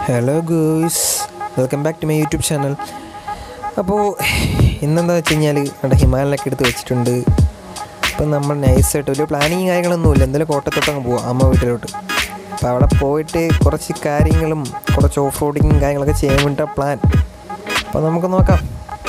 hello guys welcome back to my YouTube channel അപ്പോൾ ഇന്നെന്താ വെച്ച് കഴിഞ്ഞാൽ നമ്മുടെ ഹിമാലയൊക്കെ എടുത്ത് വെച്ചിട്ടുണ്ട് അപ്പം നമ്മൾ നൈസായിട്ട് ഒരു പ്ലാനിങ് കാര്യങ്ങളൊന്നുമില്ല എന്തായാലും കോട്ടയത്തോട്ട് അങ്ങ് പോവാം അമ്മ വീട്ടിലോട്ട് അപ്പോൾ അവിടെ പോയിട്ട് കുറച്ച് കാര്യങ്ങളും കുറച്ച് ഓഫ് റോഡിങ്ങും കാര്യങ്ങളൊക്കെ ചെയ്യാൻ വേണ്ടിയിട്ടാണ് പ്ലാൻ അപ്പോൾ നമുക്ക് നോക്കാം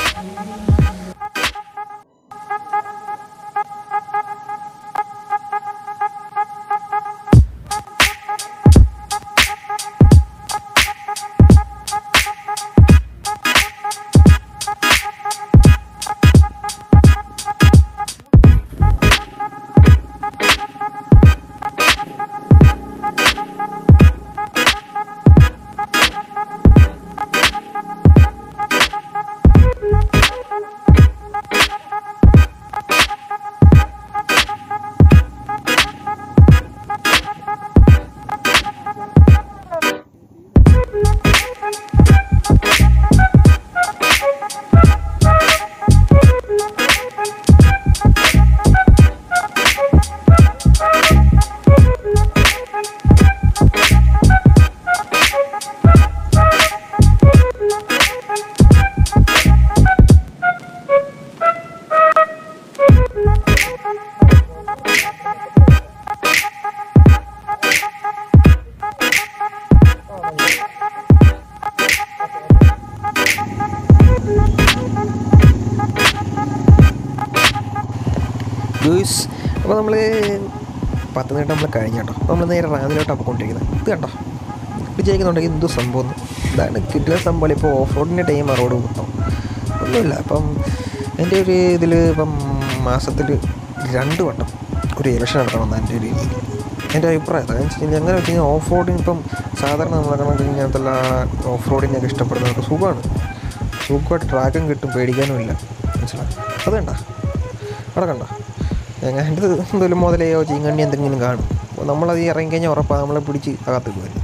ഗൂസ് അപ്പോൾ നമ്മൾ പത്തനംതിട്ട നമ്മൾ കഴിഞ്ഞ കേട്ടോ അപ്പോൾ നമ്മൾ നേരെ റാന്നിലോട്ടാണ് പോയിക്കൊണ്ടിരിക്കുന്നത് ഇത് കണ്ടോ ഇത് ചെയ്യുന്നുണ്ടെങ്കിൽ എന്തോ സംഭവം ഇതാണ് കിട്ടുന്ന സംഭവം ഇപ്പോൾ ഓഫ് റോഡിൻ്റെ ടൈം റോഡ് കിട്ടും ഒന്നുമില്ല അപ്പം എൻ്റെ ഒരു ഇതിൽ ഇപ്പം മാസത്തിൽ രണ്ട് വട്ടം ഒരു ഇലക്ഷൻ നടത്തണം എൻ്റെ ഒരു രീതിയിൽ എൻ്റെ അഭിപ്രായം അതായത് വെച്ച് കഴിഞ്ഞാൽ അങ്ങനെ വെച്ച് കഴിഞ്ഞാൽ ഓഫ് റോഡിന് ഇപ്പം സാധാരണ നമ്മൾ കണക്ക് ഇങ്ങനത്തെ ഓഫ് റോഡിനൊക്കെ ഇഷ്ടപ്പെടുന്നവർക്ക് സുഖമാണ് സുഖമായിട്ട് ട്രാക്കും കിട്ടും പേടിക്കാനും ഇല്ല മനസ്സിലായി അത് കണ്ട അവിടെ കണ്ടോ എങ്ങാണ്ട് എന്തെങ്കിലും മുതലയോ ചീങ്കണ്ണി എന്തെങ്കിലും കാണും അപ്പോൾ നമ്മളത് ഇറങ്ങിക്കഴിഞ്ഞാൽ ഉറപ്പാണ് നമ്മളെ പിടിച്ച് അകത്ത് പോകും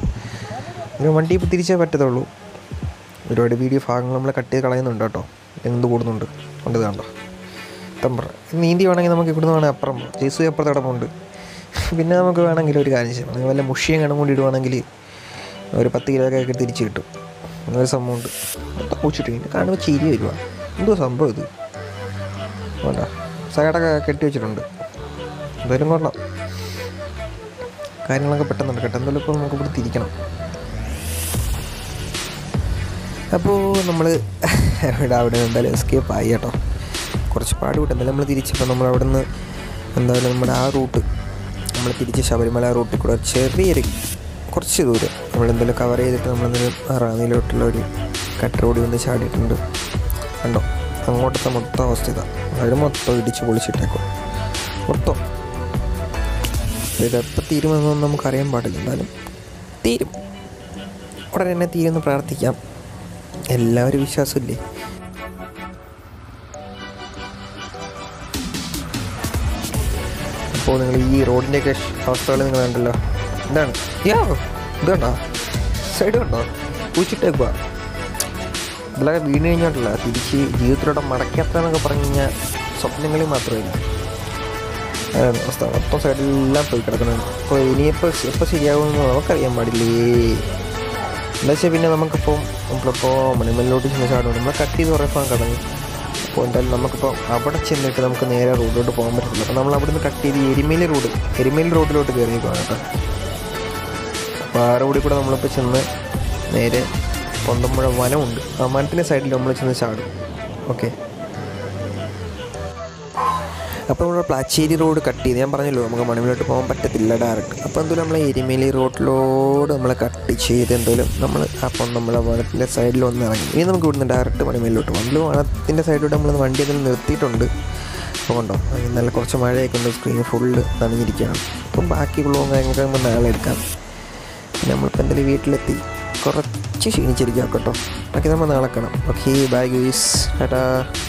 ഒരു വണ്ടി ഇപ്പോൾ തിരിച്ചേ പറ്റത്തുള്ളൂ ഒരുപാട് വീഡിയോ ഭാഗങ്ങൾ നമ്മൾ കട്ട് ചെയ്ത് കളയുന്നുണ്ട് കേട്ടോ എന്ത് കൂടുന്നുണ്ട് കൊണ്ട് കണ്ടോ തമ്പറ നീന്തി വേണമെങ്കിൽ നമുക്ക് ഇവിടുന്ന് വേണമെങ്കിൽ അപ്പുറം ജേസു അപ്പുറത്ത് കിടപ്പുണ്ട് പിന്നെ നമുക്ക് വേണമെങ്കിൽ ഒരു കാര്യം ചെയ്യാം വല്ല മുഷിയും കണം കൊണ്ട് ഇടുവാണെങ്കിൽ ഒരു പത്ത് കിലോ ഒക്കെ തിരിച്ച് കിട്ടും അങ്ങനെ ഒരു സംഭവമുണ്ട് പൂച്ചിട്ട് കഴിഞ്ഞ് കാണുമ്പോൾ ചിരി വരുക എന്തോ സംഭവം ഇത് വേണ്ട സൈഡൊക്കെ കെട്ടി വെച്ചിട്ടുണ്ട് എന്തായാലും കൊള്ളാം കാര്യങ്ങളൊക്കെ പെട്ടെന്ന് നടക്കട്ടെ എന്തായാലും ഇപ്പോൾ നമുക്ക് ഇവിടെ തിരിക്കണം അപ്പോൾ നമ്മൾ ഇവിടെ അവിടെ എന്തായാലും എസ്കേപ്പ് ആയി കേട്ടോ കുറച്ച് പാട് വിട്ട് എന്തായാലും നമ്മൾ തിരിച്ചപ്പോൾ നമ്മൾ അവിടെ നിന്ന് എന്തായാലും നമ്മുടെ ആ റൂട്ട് നമ്മൾ തിരിച്ച് ശബരിമല റൂട്ടിൽ കൂടെ ചെറിയൊരു കുറച്ച് ദൂരം നമ്മളെന്തായാലും കവർ ചെയ്തിട്ട് നമ്മളെന്തായാലും റാന്നിയിലോട്ടുള്ള ഒരു കട്ട് റോഡിൽ വന്ന് ചാടിയിട്ടുണ്ട് കണ്ടോ അങ്ങോട്ടത്തെ മൊത്തം അവസ്ഥ ഇതാണ് അത് മൊത്തം ഇടിച്ച് പൊളിച്ചിട്ടേക്കും മൊത്തം ഇതെപ്പോൾ തീരുമെന്നൊന്നും നമുക്കറിയാൻ പാടില്ല എന്നാലും തീരും ഉടനെ തന്നെ തീരുമെന്ന് പ്രാർത്ഥിക്കാം എല്ലാവരും വിശ്വാസമില്ലേ അപ്പോൾ നിങ്ങൾ ഈ റോഡിൻ്റെയൊക്കെ അവസ്ഥകൾ നിങ്ങൾ കണ്ടല്ലോ എന്താണ് യാ ഇത് കണ്ടോ സൈഡ് കണ്ടോ പൂച്ചിട്ടേക്കുക ഇതിലൊക്കെ വീണ് കഴിഞ്ഞിട്ടില്ല തിരിച്ച് ജീവിതത്തിലൂടെ മടക്കാത്തതെന്നൊക്കെ പറഞ്ഞു കഴിഞ്ഞാൽ സ്വപ്നങ്ങളിൽ മാത്രമല്ല അതാണ് അവസ്ഥ മൊത്തം സൈഡിലെല്ലാം പോയി കിടക്കുന്നുണ്ട് അപ്പോൾ ഇനിയിപ്പോൾ എപ്പോൾ ശരിയാകുമെന്ന് നമുക്കറിയാൻ പാടില്ലേ എന്താ വെച്ചാൽ പിന്നെ നമുക്കിപ്പോൾ നമ്മളിപ്പോൾ മണിമലിലോട്ട് ചെന്ന് ചാടും നമ്മൾ കട്ട് ചെയ്ത് ഉറപ്പാൻ കടങ്ങി അപ്പോൾ എന്തായാലും നമുക്കിപ്പോൾ അവിടെ ചെന്നിട്ട് നമുക്ക് നേരെ റോഡിലോട്ട് പോകാൻ പറ്റില്ല അപ്പോൾ നമ്മൾ അവിടെ നിന്ന് കട്ട് ചെയ്ത് എരിമേലി റോഡ് എരിമേലി റോഡിലോട്ട് കയറി പോകാം കേട്ടോ അപ്പോൾ ആ റോഡിൽ കൂടെ നമ്മളിപ്പോൾ ചെന്ന് നേരെ കൊണ്ടമ്പുഴ വനമുണ്ട് ആ വനത്തിൻ്റെ സൈഡിൽ നമ്മൾ ചെന്ന് ചാടും ഓക്കെ അപ്പോൾ നമ്മൾ പ്ലാച്ചേരി റോഡ് കട്ട് ചെയ്ത് ഞാൻ പറഞ്ഞല്ലോ നമുക്ക് മണിമലോട്ട് പോകാൻ പറ്റത്തില്ല ഡയറക്റ്റ് അപ്പോൾ എന്തായാലും നമ്മൾ എരിമേലി റോഡിലോട് നമ്മൾ കട്ട് ചെയ്ത് എന്തായാലും നമ്മൾ അപ്പം നമ്മളെ വനത്തിൻ്റെ സൈഡിൽ ഒന്ന് ഇറങ്ങി ഇനി നമുക്ക് ഇവിടുന്ന് ഡയറക്റ്റ് മണിമേലിലോട്ട് പോകും നമ്മൾ വനത്തിൻ്റെ സൈഡിലൂടെ നമ്മൾ വണ്ടി അതിൽ നിർത്തിയിട്ടുണ്ട് അപ്പോൾ കണ്ടോ അതിന് നല്ല കുറച്ച് മഴയൊക്കെ ഉണ്ട് സ്ക്രീൻ ഫുള്ള് നനഞ്ഞിരിക്കുകയാണ് അപ്പം ബാക്കിയുള്ള കാര്യങ്ങളൊക്കെ നമുക്ക് നാളെ എടുക്കാം പിന്നെ നമ്മളിപ്പോൾ എന്തായാലും വീട്ടിലെത്തി കുറച്ച് ക്ഷീണിച്ചിരിക്കാം കേട്ടോ ബാക്കി നമ്മൾ നാളെ കാണാം ഓക്കെ ബൈ ഗീസ് ടാറ്റാ